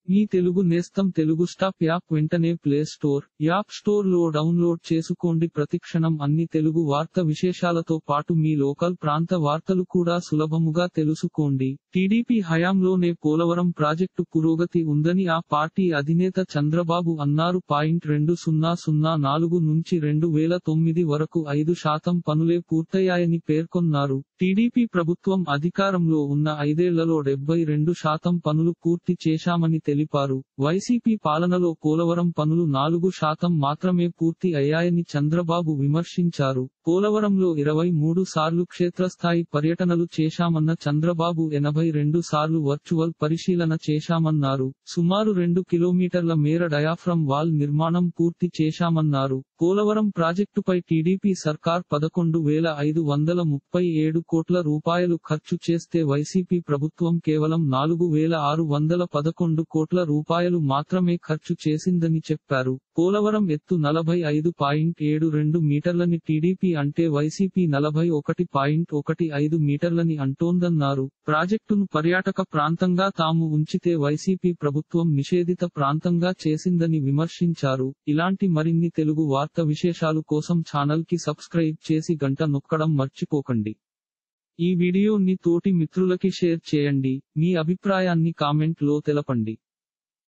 మీ తెలుగు నేస్తం Telugu stop app వెంటనే play store app store లో డౌన్లోడ్ చేసుకోండి ప్రతిక్షణం అన్ని తెలుగు వార్త విశేషాలతో పాటు మీ లోకల్ ప్రాంత వార్తలు కూడా సులభముగా తెలుసుకోండి టీడీపీ హయాంలోనే పోలవరం ప్రాజెక్టు పురోగతి ఉందని ఆ పార్టీ అధినేత చంద్రబాబు అన్నారు పాయింట్ రెండు సున్నా సున్నా నాలుగు నుంచి రెండు వేల తొమ్మిది వరకు ఐదు శాతం పనులే పూర్తయ్యాయని పేర్కొన్నారు టీడీపీ ప్రభుత్వం అధికారంలో ఉన్న ఐదేళ్లలో డెబ్బై రెండు శాతం పనులు పూర్తి చేశామని తెలిపారు వైసీపీ పాలనలో పోలవరం పనులు నాలుగు శాతం మాత్రమే పూర్తి అయ్యాయని చంద్రబాబు విమర్శించారు పోలవరంలో ఇరవై మూడు సార్లు క్షేత్రస్థాయి పర్యటనలు చేశామన్న చంద్రబాబు ఎనభై రెండు సార్లు వర్చువల్ పరిశీలన చేశామన్నారు సుమారు రెండు కిలోమీటర్ల మేర డయాఫ్రమ్ వాల్ నిర్మాణం పూర్తి చేశామన్నారు పోలవరం ప్రాజెక్టుపై టీడీపీ సర్కార్ పదకొండు వేల ఐదు వందల ముప్పై ఏడు కోట్ల రూపాయలు ఖర్చు చేస్తే వైసీపీ ప్రభుత్వం కేవలం నాలుగు వేల ఆరు వందల పదకొండు కోట్ల రూపాయలు మాత్రమే ఖర్చు చేసిందని చెప్పారు పోలవరం ఎత్తు నలభై ఐదు పాయింట్ ఏడు రెండు మీటర్లని టీడీపీ అంటే వైసీపీ నలభై ఒకటి పాయింట్ ఒకటి ఐదు మీటర్లని అంటోందన్నారు ప్రాజెక్టును పర్యాటక ప్రాంతంగా తాము ఉంచితే వైసీపీ ప్రభుత్వం నిషేధిత ప్రాంతంగా చేసిందని విమర్శించారు ఇలాంటి మరిన్ని తెలుగు వార్త విశేషాలు కోసం ఛానల్ కి సబ్స్క్రైబ్ చేసి గంట నొక్కడం మర్చిపోకండి ఈ వీడియోని తోటి మిత్రులకి షేర్ చేయండి మీ అభిప్రాయాన్ని కామెంట్ లో తెలపండి